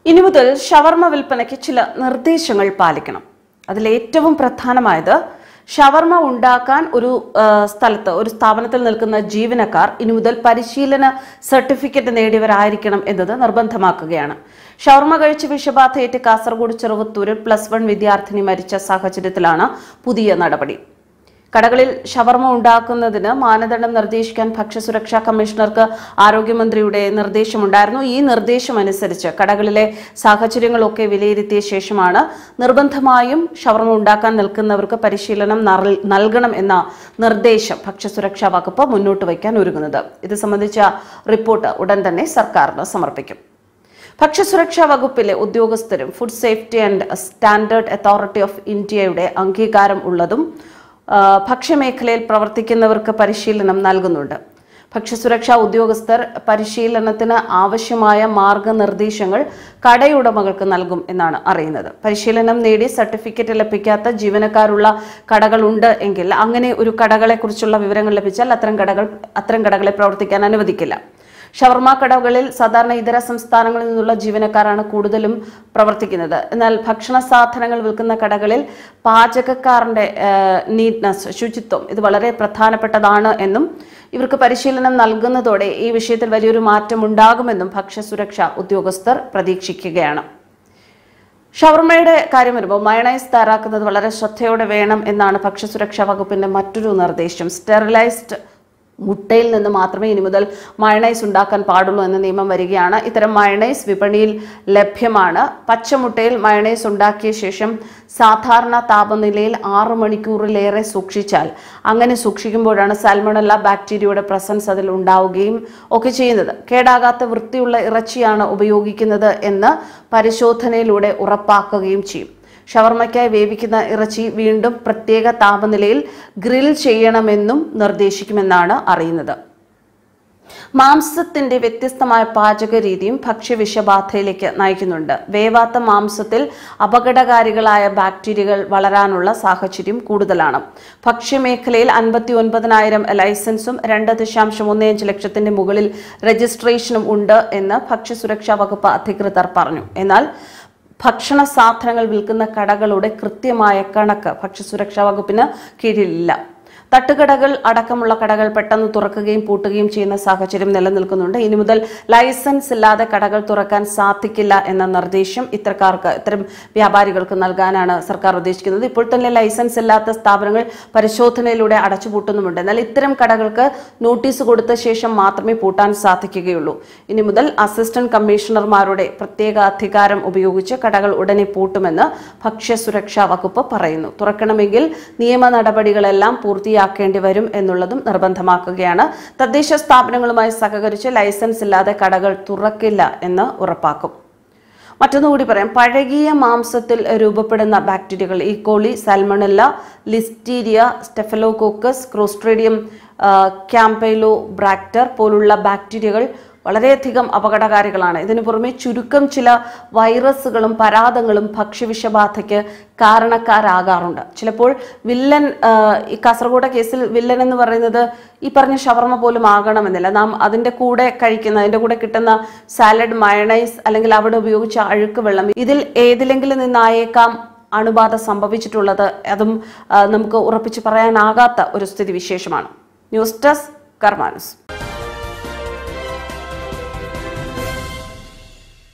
ഇനി മുതൽ ഷവർമ വിൽപ്പനയ്ക്ക് ചില നിർദ്ദേശങ്ങൾ പാലിക്കണം അതിലേറ്റവും പ്രധാനമായത് ഷവർമ ഉണ്ടാക്കാൻ ഒരു ആ, സ്ഥലത്ത് ഒരു സ്ഥാപനത്തിൽ നിൽക്കുന്ന ജീവനക്കാർ ഇനി മുതൽ പരിശീലന സർട്ടിഫിക്കറ്റ് നേടിയവരായിരിക്കണം എന്നത് നിർബന്ധമാക്കുകയാണ് ഷവർമ കഴിച്ച് വിഷബാധയേറ്റ് കാസർഗോഡ് ചെറുവത്തൂരിൽ പ്ലസ് വൺ വിദ്യാർത്ഥിനി മരിച്ച സാഹചര്യത്തിലാണ് പുതിയ നടപടി കടകളിൽ ഷവർമ ഉണ്ടാക്കുന്നതിന് മാനദണ്ഡം നിർദ്ദേശിക്കാൻ ഭക്ഷ്യസുരക്ഷാ കമ്മീഷണർക്ക് ആരോഗ്യമന്ത്രിയുടെ നിർദ്ദേശമുണ്ടായിരുന്നു ഈ നിർദ്ദേശം അനുസരിച്ച് കടകളിലെ സാഹചര്യങ്ങളൊക്കെ വിലയിരുത്തിയ ശേഷമാണ് നിർബന്ധമായും ഷവർമ ഉണ്ടാക്കാൻ നിൽക്കുന്നവർക്ക് പരിശീലനം നൽ- നൽകണം എന്ന നിർദ്ദേശം ഭക്ഷ്യസുരക്ഷാ വകുപ്പ് മുന്നോട്ട് വയ്ക്കാൻ ഒരുങ്ങുന്നത് ഇത് സംബന്ധിച്ച റിപ്പോർട്ട് ഉടൻ തന്നെ സർക്കാരിന് സമർപ്പിക്കും ഭക്ഷ്യസുരക്ഷാ വകുപ്പിലെ ഉദ്യോഗസ്ഥരും food safety and standard authority of ഇന്ത്യയുടെ അംഗീകാരം ഉള്ളതും ആ, ഭക്ഷ്യമേഖലയിൽ പ്രവർത്തിക്കുന്നവർക്ക് പരിശീലനം നൽകുന്നുണ്ട് ഭക്ഷ്യസുരക്ഷാ ഉദ്യോഗസ്ഥർ പരിശീലനത്തിന് ആവശ്യമായ മാർഗനിർദ്ദേശങ്ങൾ കടയുടമകൾക്ക് നൽകും എന്നാണ് അറിയുന്നത് പരിശീലനം നേടി സർട്ടിഫിക്കറ്റ് ലഭിക്കാത്ത ജീവനക്കാരുള്ള കടകളുണ്ട് എങ്കിൽ അങ്ങനെ ഒരു കടകളെക്കുറിച്ചുള്ള വിവരങ്ങൾ ലഭിച്ചാൽ അത്തരം കടകൾ അത്തരം കടകളെ പ്രവർത്തിക്കാൻ അനുവദിക്കില്ല ഷവർമ കടകളിൽ സാധാരണ ഇതര സംസ്ഥാനങ്ങളിൽ നിന്നുള്ള ജീവനക്കാരാണ് കൂടുതലും പ്രവർത്തിക്കുന്നത് എന്നാൽ ഭക്ഷണ സാധനങ്ങൾ വിൽക്കുന്ന കടകളിൽ പാചകക്കാരന്റെ നീറ്റ്നസ് ശുചിത്വം ഇത് വളരെ പ്രധാനപ്പെട്ടതാണ് എന്നും ഇവർക്ക് പരിശീലനം നൽകുന്നതോടെ ഈ വിഷയത്തിൽ വലിയൊരു മാറ്റം ഉണ്ടാകുമെന്നും ഭക്ഷ്യസുരക്ഷാ ഉദ്യോഗസ്ഥർ പ്രതീക്ഷിക്കുകയാണ് ഷവർമയുടെ കാര്യം വരുമ്പോൾ മയണൈസ് തയ്യാറാക്കുന്നത് വളരെ ശ്രദ്ധയോടെ വേണം എന്നാണ് ഭക്ഷ്യസുരക്ഷാ വകുപ്പിന്റെ മറ്റൊരു നിർദ്ദേശം സ്റ്റെറിലൈസ്ഡ് മുട്ടയിൽ നിന്ന് മാത്രമേ ഇനി മുതൽ മയണൈസ് ഉണ്ടാക്കാൻ പാടുള്ളൂ എന്ന നിയമം വരികയാണ് ഇത്തരം മയണൈസ് വിപണിയിൽ ലഭ്യമാണ് പച്ചമുട്ടയിൽ മയണൈസ് ഉണ്ടാക്കിയ ശേഷം സാധാരണ താപനിലയിൽ ആറ് മണിക്കൂറിലേറെ സൂക്ഷിച്ചാൽ അങ്ങനെ സൂക്ഷിക്കുമ്പോഴാണ് സാൽമണല്ല ബാക്ടീരിയയുടെ പ്രസൻസ് അതിൽ ഉണ്ടാവുകയും ഒക്കെ ചെയ്യുന്നത് കേടാകാത്ത വൃത്തിയുള്ള ഇറച്ചിയാണ് ഉപയോഗിക്കുന്നത് എന്ന് പരിശോധനയിലൂടെ ഉറപ്പാക്കുകയും ചെയ്യും ഷവർമയ്ക്കായി വേവിക്കുന്ന ഇറച്ചി വീണ്ടും പ്രത്യേക താപനിലയിൽ ഗ്രിൽ ചെയ്യണമെന്നും നിർദ്ദേശിക്കുമെന്നാണ് അറിയുന്നത് മാംസത്തിന്റെ വ്യത്യസ്തമായ പാചക രീതിയും ഭക്ഷ്യവിഷബാധയിലേക്ക് നയിക്കുന്നുണ്ട് വേവാത്ത മാംസത്തിൽ അപകടകാരികളായ ബാക്ടീരിയകൾ വളരാനുള്ള സാഹചര്യം കൂടുതലാണ് ഭക്ഷ്യമേഖലയിൽ അൻപത്തി ഒൻപതിനായിരം ലൈസൻസും രണ്ട് ദശാംശം ഒന്ന് അഞ്ച് ലക്ഷത്തിന്റെ മുകളിൽ രജിസ്ട്രേഷനും ഉണ്ട് എന്ന് ഭക്ഷ്യസുരക്ഷാ വകുപ്പ് അധികൃതർ പറഞ്ഞു എന്നാൽ ഭക്ഷണ സാധനങ്ങൾ വിൽക്കുന്ന കടകളുടെ കൃത്യമായ കണക്ക് ഭക്ഷ്യസുരക്ഷാ വകുപ്പിന് കീഴിലില്ല തട്ടുകടകൾ അടക്കമുള്ള കടകൾ പെട്ടെന്ന് തുറക്കുകയും പൂട്ടുകയും ചെയ്യുന്ന സാഹചര്യം നിലനിൽക്കുന്നുണ്ട് ഇനി മുതൽ ലൈസൻസ് ഇല്ലാതെ കടകൾ തുറക്കാൻ സാധിക്കില്ല എന്ന നിർദ്ദേശം ഇത്തരക്കാർക്ക് ഇത്തരം വ്യാപാരികൾക്ക് നൽകാനാണ് സർക്കാർ ഉദ്ദേശിക്കുന്നത് ഇപ്പോൾ തന്നെ ലൈസൻസ് ഇല്ലാത്ത സ്ഥാപനങ്ങൾ പരിശോധനയിലൂടെ അടച്ചുപൂട്ടുന്നുമുണ്ട് എന്നാൽ ഇത്തരം കടകൾക്ക് നോട്ടീസ് കൊടുത്ത ശേഷം മാത്രമേ പൂട്ടാൻ സാധിക്കുകയുള്ളൂ ഇനി മുതൽ അസിസ്റ്റന്റ് കമ്മീഷണർമാരുടെ പ്രത്യേക അധികാരം ഉപയോഗിച്ച് കടകൾ ഉടനെ പൂട്ടുമെന്ന് ഭക്ഷ്യസുരക്ഷാ വകുപ്പ് പറയുന്നു തുറക്കണമെങ്കിൽ നിയമ നടപടികളെല്ലാം പൂർത്തിയാക്കേണ്ടി വരും എന്നുള്ളതും നിർബന്ധമാക്കുകയാണ് തദ്ദേശ സ്ഥാപനങ്ങളുമായി സഹകരിച്ച് ലൈസൻസ് ഇല്ലാതെ കടകൾ തുറക്കില്ല എന്ന് ഉറപ്പാക്കും മറ്റൊന്നുകൂടി പറയാം പഴകിയ മാംസത്തിൽ രൂപപ്പെടുന്ന ബാക്ടീരിയകൾ E coli salmonella listeria staphylococcus clostridium campylobacter പോലുള്ള ബാക്ടീരിയകൾ വളരെയധികം അപകടകാരികളാണ് ഇതിനു പുറമെ ചുരുക്കം ചില വൈറസുകളും പരാതങ്ങളും ഭക്ഷ്യവിഷബാധയ്ക്ക് കാരണക്കാരാകാറുണ്ട് ചിലപ്പോൾ വില്ലൻ ആ, ഈ കാസർഗോഡ് കേസിൽ വില്ലൻ എന്ന് പറയുന്നത് ഈ പറഞ്ഞ ഷവർമ പോലും ആകണമെന്നില്ല നാം അതിൻ്റെ കൂടെ കഴിക്കുന്ന അതിൻ്റെ കൂടെ കിട്ടുന്ന സാലഡ് മയണൈസ് അല്ലെങ്കിൽ അവിടെ ഉപയോഗിച്ച അഴുക്ക് വെള്ളം ഇതിൽ ഏതിലെങ്കിലും നിന്നായേക്കാം അണുബാധ സംഭവിച്ചിട്ടുള്ളത് അതും ആ, നമുക്ക് ഉറപ്പിച്ച് പറയാനാകാത്ത ഒരു സ്ഥിതി വിശേഷമാണ് ന്യൂസ് ഡെസ്ക് കർമാനുസ്